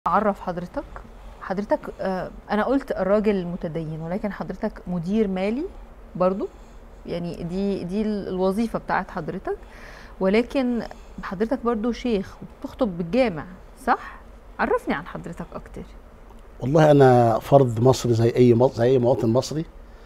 اعرف حضرتك حضرتك آه، انا قلت الراجل متدين ولكن حضرتك مدير مالي برضو يعني دي دي ال- الوظيفه بتاعت حضرتك ولكن حضرتك برضو شيخ وبتخطب بالجامع صح عرفني عن حضرتك اكتر والله انا فرد مصري زي اي مص- زي اي مواطن مصري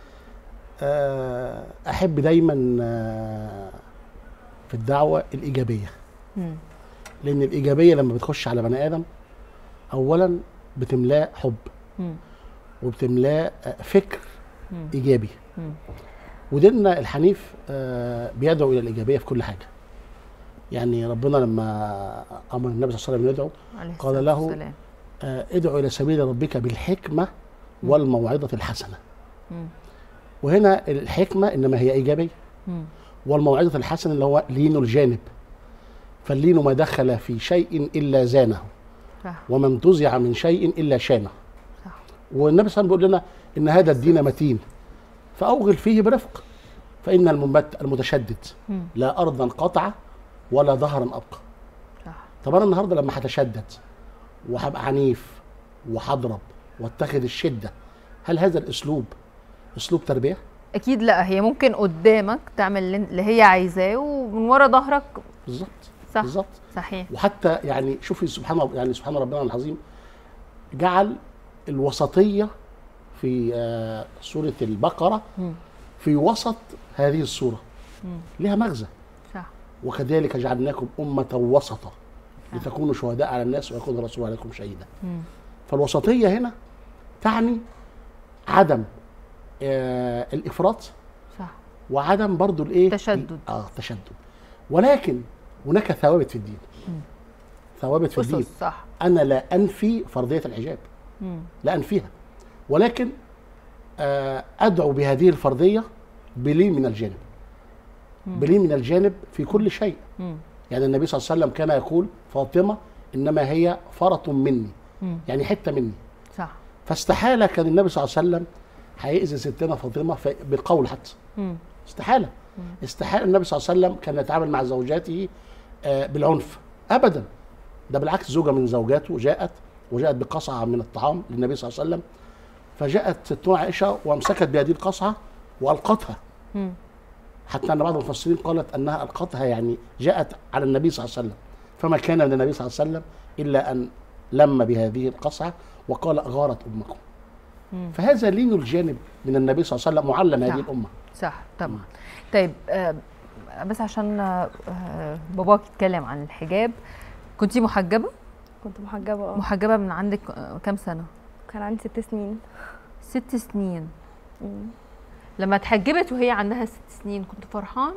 آه، احب دايما آه، في الدعوه الايجابيه مم. لان الايجابيه لما بتخش على بني ادم اولا بتملاه حب مم. وبتملاه آه، فكر مم. ايجابي مم. وديننا الحنيف آه، بيدعو الى الايجابيه في كل حاجه يعني ربنا لما امر النبي صلى الله عليه وسلم يدعو عليه قال الصلاة له والسلام. آه، ادعو الى سبيل ربك بالحكمه والموعظه الحسنه مم. وهنا الحكمه انما هي ايجابيه مم. والموعظه الحسنه اللي هو لين الجانب فاللين ما دخل في شيء الا زانه صح وما انتزع من شيء الا شانه صح والنبي صلى الله عليه وسلم بيقول لنا ان هذا الدين متين فاوغل فيه برفق فان المنبت المتشدد مم. لا ارضا قطع ولا ظهرا ابقى صح طب انا النهارده لما هتشدد وهبقى عنيف وهضرب واتخذ الشده هل هذا الاسلوب اسلوب تربيه اكيد لا هي ممكن قدامك تعمل اللي اللي هي عايزاه ومن ورا ظهرك بالظبط صح بالظبط صحيح وحتى يعني شوفي سبحان الله يعني سبحان ربنا العظيم جعل الوسطيه في آه، سوره البقره مم. في وسط هذه السوره مم. لها مغزى صح وكذلك جعلناكم امه وسطا لتكونوا شهداء على الناس ويكون الرسول عليكم شهيدا مم. فالوسطيه هنا تعني عدم آه الافراط صح وعدم برضو الايه تشدد. اه تشدد ولكن هناك ثوابت في الدين مم. ثوابت في الدين أسس صح انا لا انفي فرضيه الحجاب مم. لا انفيها ولكن آه ادعو بهذه الفرضيه بلين من الجانب مم. بلين من الجانب في كل شيء مم. يعني النبي صلى الله عليه وسلم كان يقول فاطمه انما هي فرط مني مم. يعني حته مني صح فاستحاله كان النبي صلى الله عليه وسلم هيأذي ستنا فاطمه في- بالقول حتى مم. استحاله استحاله النبي صلى الله عليه وسلم كان يتعامل مع زوجاته آه، بالعنف ابدا ده بالعكس زوجه من زوجاته جاءت وجاءت بقصعه من الطعام للنبي صلى الله عليه وسلم فجاءت ستنا عائشه وامسكت بهذه القصعه والقتها مم. حتى ان بعض المفسرين قالت انها القتها يعني جاءت على النبي صلى الله عليه وسلم فما كان من النبي صلى الله عليه وسلم الا ان لم بهذه القصعه وقال غارت امكم مم. فهذا لين الجانب من النبي صلى الله عليه وسلم معلم هذه صح. الامه صح طبعا طيب آه، بس عشان آه، باباك اتكلم عن الحجاب كنتي محجبة كنت محجبة اه محجبة من عندك آه، كام سنة كان عندي ست سنين ست سنين مم. لما اتحجبت وهي عندها ست سنين كنت فرحان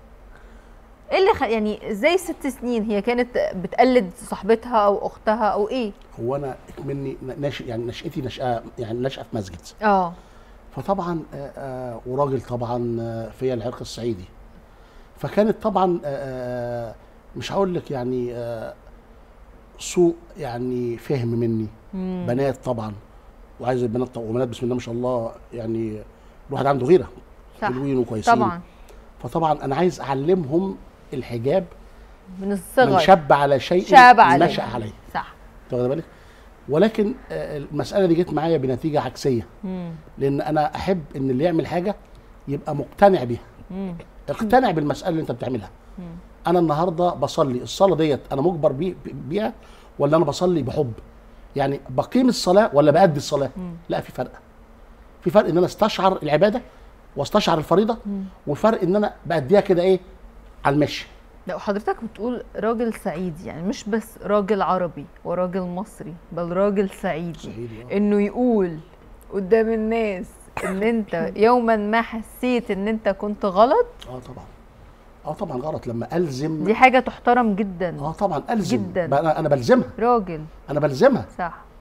ايه اللي خ... يعني ازاي ست سنين هي كانت بتقلد صاحبتها او اختها او ايه هو انا مني ناشئ يعني نشأتي نشأة يعني نشأة في مسجد اه فطبعا آه، آه، وراجل طبعا آه، فيا العرق الصعيدي فكانت طبعا آه، آه، مش هقول لك يعني آه، سوء يعني فهم مني مم. بنات طبعا وعايز البنات طبعا وبنات بسم الله ما شاء الله يعني الواحد عنده غيره صح حلوين وكويسين طبعا فطبعا انا عايز اعلمهم الحجاب من من الصغر شاب على شيء شاب عليه نشأ عليه صح واخد بالك ولكن آه، المساله دي جت معايا بنتيجه عكسيه مم. لان انا احب ان اللي يعمل حاجه يبقى مقتنع بيها مم. اقتنع بالمساله اللي انت بتعملها مم. انا النهارده بصلي الصلاه ديت انا مجبر بي- بيها ولا انا بصلي بحب يعني بقيم الصلاه ولا بأدي الصلاه مم. لا في فرق في فرق ان انا استشعر العباده واستشعر الفريضه مم. وفرق ان انا بأديها كده ايه على المشي لا وحضرتك بتقول راجل صعيدي يعني مش بس راجل عربي وراجل مصري بل راجل صعيدي صعيدي، آه. انه يقول قدام الناس ان انت يوما ما حسيت ان انت كنت غلط اه طبعا اه طبعا غلط لما الزم دي حاجه تحترم جدا اه طبعا الزم جداً. بقى انا انا بلزمها راجل انا بلزمها صح